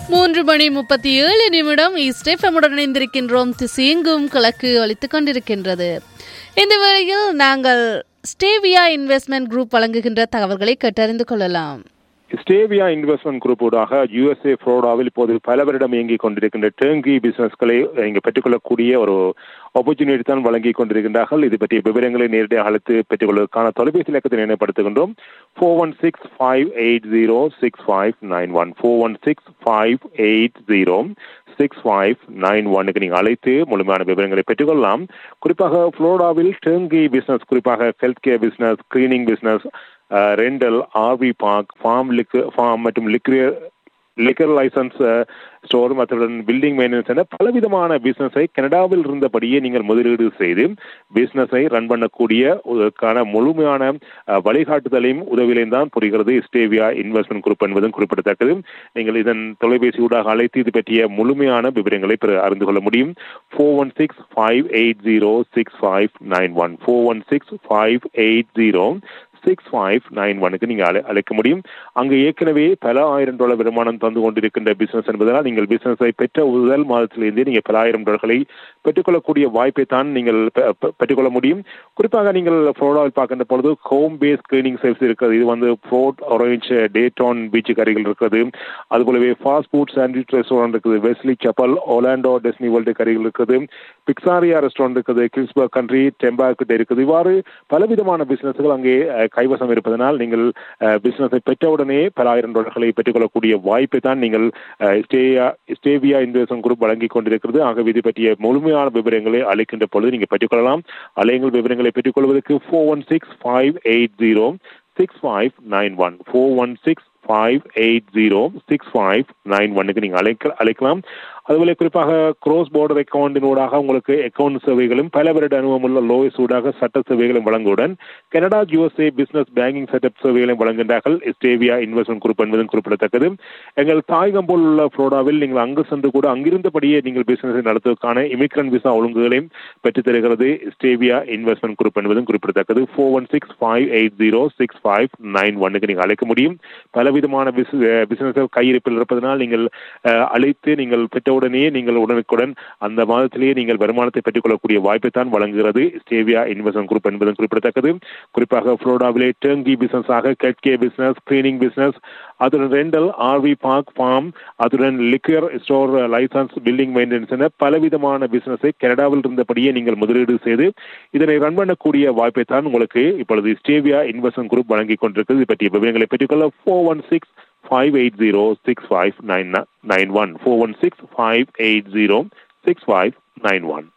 மூன்று மணி முப்பத்தி ஏழு நிமிடம் ஈஸ்டெஃபமுடன் இணைந்திருக்கின்றோம் திசையெங்கும் கிழக்கு ஒலித்துக் கொண்டிருக்கின்றது இந்த வேளையில் நாங்கள் ஸ்டேவியா இன்வெஸ்ட்மெண்ட் குரூப் வழங்குகின்ற தகவல்களை கேட்டறிந்து கொள்ளலாம் ஸ்டேவியா இன்வெஸ்ட்மெண்ட் குரூப் ஊடாக யுஎஸ்ஏ ஃப்ளோரிடாவில் இப்போது பலவரிடம் இயங்கிக் கொண்டிருக்கின்ற டேங்கி பிசினஸ்களை இங்கே பெற்றுக்கொள்ளக்கூடிய ஒரு ஆப்பர்ச்சுனிட்டி தான் வழங்கி கொண்டிருக்கின்றார்கள் இது பற்றிய விவரங்களை நேரடியாக அழைத்து பெற்றுக்கொள்வதற்கான தொலைபேசி இலக்கத்தை நினைப்படுத்துகின்றோம் four one six five eight zero six five nine one four one six five eight zero six five nine ஒன்னுக்கு நீங்கள் அழைத்து முழுமையான விவரங்களை பெற்றுக்கொள்ளலாம் குறிப்பாக ஃப்ளோரிடாவில் டேங்கி பிசினஸ் குறிப்பாக health care business cleaning business rental RV park farm லிக் ஃபார்ம் மற்றும் லிக்ரியர் லிக்கர் லைசன்ஸ் ஸ்டோர் மற்றும் பில்டிங் மெயின்டெனன்ஸ் என பலவிதமான பிசினஸை கனடாவில் இருந்தபடியே நீங்கள் முதலீடு செய்து பிசினஸை ரன் பண்ணக்கூடிய அதற்கான முழுமையான வழிகாட்டுதலையும் உதவியிலையும் தான் புரிகிறது ஸ்டேவியா இன்வெஸ்ட்மெண்ட் குரூப் என்பதும் குறிப்பிடத்தக்கது நீங்கள் இதன் தொலைபேசி ஊடாக அழைத்து இது பற்றிய முழுமையான விவரங்களை பெற அறிந்து கொள்ள முடியும் four one six five eight zero six five nine one four one six five eight zero six five nine ஒனுக்கு நீங்கள் அழை அழைக்க முடியும் அங்கு ஏற்கனவே பல ஆயிரம் டாலர் வருமானம் தந்து கொண்டிருக்கின்ற பிசினஸ் என்பதனால் நீங்கள் பிசினஸை பெற்ற முதல் மாதத்திலிருந்தே நீங்கள் பல ஆயிரம் டாலர்களை பெற்றுக்கொள்ளக்கூடிய வாய்ப்பை தான் நீங்கள் பெற்றுக்கொள்ள முடியும் குறிப்பாக நீங்கள் ஃப்ளோரிடாவில் பார்க்கின்ற பொழுது ஹோம் பேஸ் கிளீனிங் சர்வீஸ் இருக்கிறது இது வந்து ஃபோர்ட் ஆரஞ்ச் டேட்டான் பீச்சுக்கு அருகில் இருக்கிறது அதுபோலவே ஃபாஸ்ட் ஃபுட் சாண்ட்விச் ரெஸ்டாரண்ட் இருக்குது வெஸ்லி சப்பல் ஒலாண்டோ டெஸ்னி வேர்ல்டுக்கு அருகில் இருக்குது பிக்சாரியா ரெஸ்டாரண்ட் இருக்குது கில்ஸ்பர்க் கண்ட்ரி டெம்பா கிட்ட இருக்குது இவ்வாறு பலவிதமான பிசினஸ்கள் அங்கே கைவசம் இருப்பதனால் நீங்கள் பிசினஸை பெற்றவுடனே பல ஆயிரம் டாலர்களை பெற்றுக்கொள்ளக்கூடிய வாய்ப்பை தான் நீங்கள் ஸ்டேயா ஸ்டேவியா இன்வெஸ்ட்மெண்ட் குரூப் வழங்கி கொண்டிருக்கிறது ஆகவே இது பற்றிய முழுமையான விவரங்களை அளிக்கின்ற பொழுது நீங்கள் பெற்றுக்கொள்ளலாம் அலையங்கள் விவரங்களை பெற்றுக்கொள்வதற்கு four one six five eight zero six five nine one four one six five eight zero six five nine ஒன்னுக்கு நீங்கள் அழைக்க அழைக்கலாம் அதுபோல குறிப்பாக க்ரோஸ் போர்டர் அக்கௌண்டினூடாக உங்களுக்கு அக்கௌண்ட் சேவைகளும் பல வருட அனுபவம் உள்ள லோயஸ் ஊடாக சட்ட சேவைகளும் வழங்குவதுடன் Canada USA business banking setup சேவைகளையும் வழங்குகின்றார்கள் ஸ்டேவியா இன்வெஸ்ட்மெண்ட் குரூப் என்பதும் குறிப்பிடத்தக்கது எங்கள் தாயகம் போல் உள்ள ஃப்ளோரிடாவில் நீங்கள் அங்கு சென்று கூட அங்கிருந்தபடியே நீங்கள் பிசினஸை நடத்துவதற்கான இமிகிரன் விசா ஒழுங்குகளையும் பெற்றுத் தருகிறது ஸ்டேவியா இன்வெஸ்ட்மெண்ட் குரூப் என்பதும் குறிப்பிடத்தக்கது four one six five eight zero six five nine ஒன்னுக்கு நீங்கள் அழைக்க முடியும் பலவிதமான பிசினஸ்கள் கையிருப்பில் இருப்பதனால் நீங்கள் அழைத்து நீங்கள் பெற்ற உடனே நீங்கள் உடனுக்குடன் அந்த மாதத்திலேயே நீங்கள் வருமானத்தை பெற்றுக்கொள்ளக்கூடிய வாய்ப்பை தான் வழங்குகிறது ஸ்டேவியா இன்வெஸ்ட்மெண்ட் குரூப் என்பதும் குறிப்பிடத்தக்கது குறிப்பாக ஃப்ளோரிடாவிலே டேங்கி பிசினஸ் ஆக கெட்கே பிசினஸ் கிளீனிங் பிசினஸ் அதுடன் ரெண்டல் ஆர்வி பார்க் ஃபார்ம் அதுடன் liquor store licence building maintenance என பலவிதமான பிசினஸை கனடாவில் இருந்தபடியே நீங்கள் முதலீடு செய்து இதனை ரன் பண்ணக்கூடிய வாய்ப்பை தான் உங்களுக்கு இப்பொழுது ஸ்டேவியா இன்வெஸ்ட்மெண்ட் குரூப் வழங்கி கொண்டிருக்கிறது இது பற்றிய விவரங்களை பெற்றுக்கொள்ள four one six five eight zero six five nine nine one four one six five eight zero six five nine one